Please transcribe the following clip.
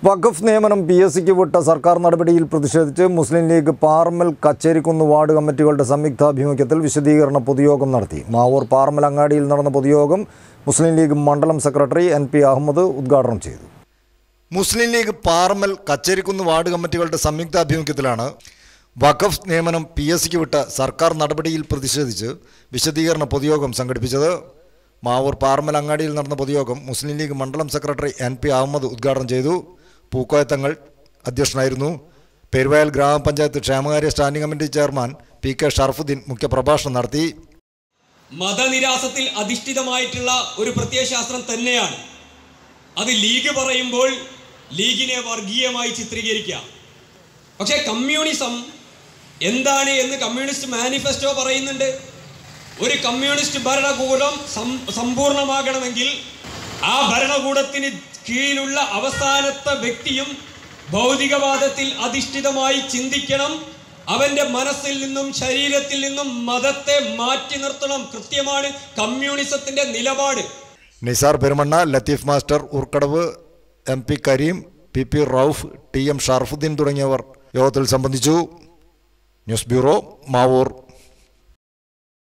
വഖഫ് നിയമനം P S സിക്ക് വിട്ട സർക്കാർ നടപടിയിൽ പ്രതിഷേധിച്ച് മുസ്ലിം ലീഗ് പാർമൽ കച്ചേരിക്കുന്ന് വാർഡ് കമ്മിറ്റികളുടെ സംയുക്താഭിമുഖ്യത്തിൽ വിശദീകരണ പൊതുയോഗം നടത്തി മാവൂർ പാർമൽ അങ്ങാടിയിൽ നടന്ന പൊതുയോഗം മുസ്ലിം ലീഗ് മണ്ഡലം സെക്രട്ടറി എൻ പി അഹമ്മദ് ഉദ്ഘാടനം ചെയ്തു മുസ്ലിം ലീഗ് പാർമൽ കച്ചേരിക്കുന്ന് വാർഡ് കമ്മിറ്റികളുടെ സംയുക്താഭിമുഖ്യത്തിലാണ് വഖഫ് നിയമനം പി എസ് സിക്ക് വിട്ട സർക്കാർ നടപടിയിൽ പ്രതിഷേധിച്ച് വിശദീകരണ പൊതുയോഗം സംഘടിപ്പിച്ചത് മാവൂർ പാർമൽ അങ്ങാടിയിൽ നടന്ന പൊതുയോഗം മുസ്ലിം ലീഗ് മണ്ഡലം സെക്രട്ടറി എൻ പി അഹമ്മദ് ഉദ്ഘാടനം ചെയ്തു പൂക്കോയത്തങ്ങൾ അധ്യക്ഷനായിരുന്നു പെരുവയൽ ഗ്രാമപഞ്ചായത്ത് ക്ഷേമകാര്യ standing committee chairman P K Sharafuddin മുഖ്യപ്രഭാഷണം നടത്തി മതനിരാസത്തിൽ അധിഷ്ഠിതമായിട്ടുള്ള ഒരു പ്രത്യയശാസ്ത്രം തന്നെയാണ് അത് ലീഗ് പറയുമ്പോൾ ലീഗിനെ വർഗീയമായി ചിത്രീകരിക്കുക പക്ഷേ കമ്മ്യൂണിസം എന്താണ് എന്ന് കമ്മ്യൂണിസ്റ്റ് മാനിഫെസ്റ്റോ പറയുന്നുണ്ട് ഒരു കമ്മ്യൂണിസ്റ്റ് ഭരണകൂടം സം- സമ്പൂർണ്ണമാകണമെങ്കിൽ ആ ഭരണകൂടത്തിന് കീഴിലുള്ള അവസാനത്തെ വ്യക്തിയും ഭൗതികവാദത്തിൽ അധിഷ്ഠിതമായി ചിന്തിക്കണം അവന്റെ മനസ്സിൽ നിന്നും ശരീരത്തിൽ നിന്നും മതത്തെ മാറ്റി നിർത്തണം കൃത്യമാണ് കമ്മ്യൂണിസത്തിന്റെ നിലപാട് Nisar Perumanna Latheef master Oorkadavu M P Kareem P P Rauf T M Sharafuddin തുടങ്ങിയവർ യോഗത്തിൽ സംബന്ധിച്ചു ന്യൂസ് ബ്യൂറോ മാവൂർ